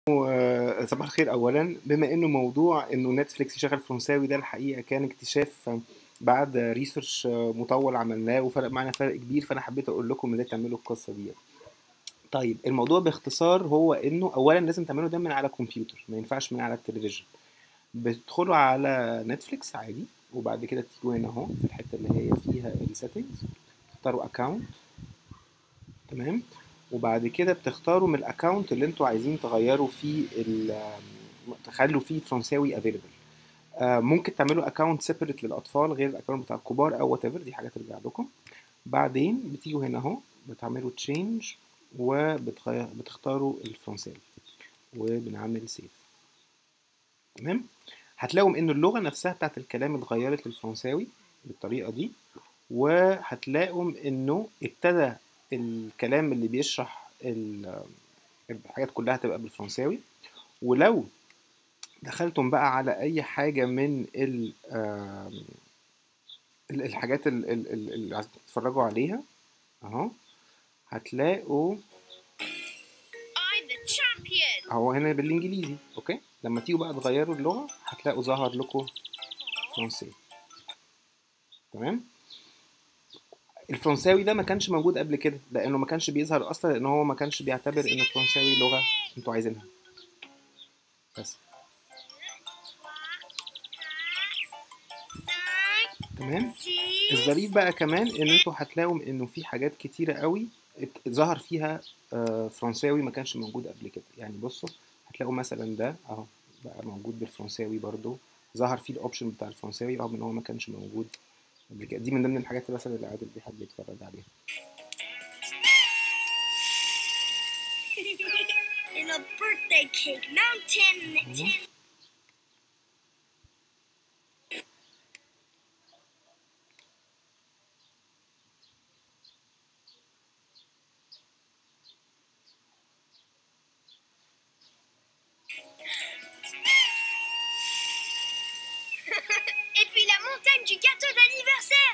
آه، صباح الخير اولا بما انه موضوع انه نتفليكس يشغل فرنساوي ده الحقيقه كان اكتشاف بعد ريسيرش مطول عملناه وفرق معنا فرق كبير فانا حبيت اقول لكم ازاي تعملوا القصه دي طيب الموضوع باختصار هو انه اولا لازم تعملوا ده من على كمبيوتر ما ينفعش من على التلفزيون بتدخلوا على نتفليكس عادي وبعد كده تيجوا هنا اهو في الحته اللي هي فيها السيتنجز تختاروا اكونت تمام وبعد كده بتختاروا من الاكونت اللي انتوا عايزين تغيروا فيه ال- تخلوا فيه فرنساوي افيلبل ممكن تعملوا اكونت سيبريت للاطفال غير الاكونت بتاع الكبار او وات دي حاجه ترجع لكم بعدين بتيجوا هنا اهو بتعملوا تشينج وبتختاروا الفرنساوي وبنعمل سيف تمام هتلاقوا ان اللغه نفسها بتاعت الكلام اتغيرت للفرنساوي بالطريقه دي وهتلاقوا انه ابتدى الكلام اللي بيشرح ال- الحاجات كلها تبقى بالفرنساوي ولو دخلتم بقى على اي حاجه من ال آم، ال- الحاجات ال- ال- ال- اللي عايزين تتفرجوا عليها اهو هتلاقوا I'm the champion. هو هنا بالانجليزي اوكي لما تيجوا بقى تغيروا اللغه هتلاقوا ظهر لكم فرنسي تمام الفرنساوي ده ما كانش موجود قبل كده لانه ما كانش بيظهر اصلا لان هو ما كانش بيعتبر ان الفرنساوي لغه انتوا عايزينها بس تمام الظريف بقى كمان ان انتوا هتلاقوا انه في حاجات كتيره قوي ات- ظهر فيها آه، فرنساوي ما كانش موجود قبل كده يعني بصوا هتلاقوا مثلا ده اهو بقى موجود بالفرنساوي برضو ظهر فيه الاوبشن بتاع الفرنساوي رغم ان هو ما كانش موجود قبل كده دي من ضمن الحاجات مثلا اللي عادل بيحب يتفرج عليها In a birthday cake mountain. Mhm. Et puis la montagne du gâteau d'anniversaire.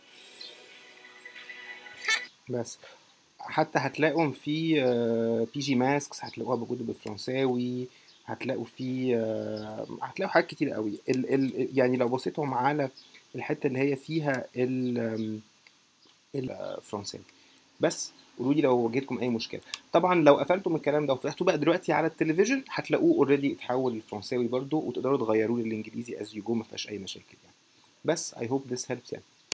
بس حتى هتلاقوا في بي جي ماسكس هتلاقوها موجوده بالفرنساوي هتلاقوا في آه، هتلاقوا حاجات كتير قوي ال ال يعني لو بصيتهم على الحته اللي هي فيها ال آم، الفرنساوي بس قولوا لي لو واجهتكم اي مشكله طبعا لو قفلتم الكلام ده وفتحتوا بقى دلوقتي على التلفزيون هتلاقوه اوريدي اتحول للفرنساوي برضو وتقدروا تغيروه للانجليزي از يو جو ما فيهاش اي مشاكل يعني بس I hope this helps يعني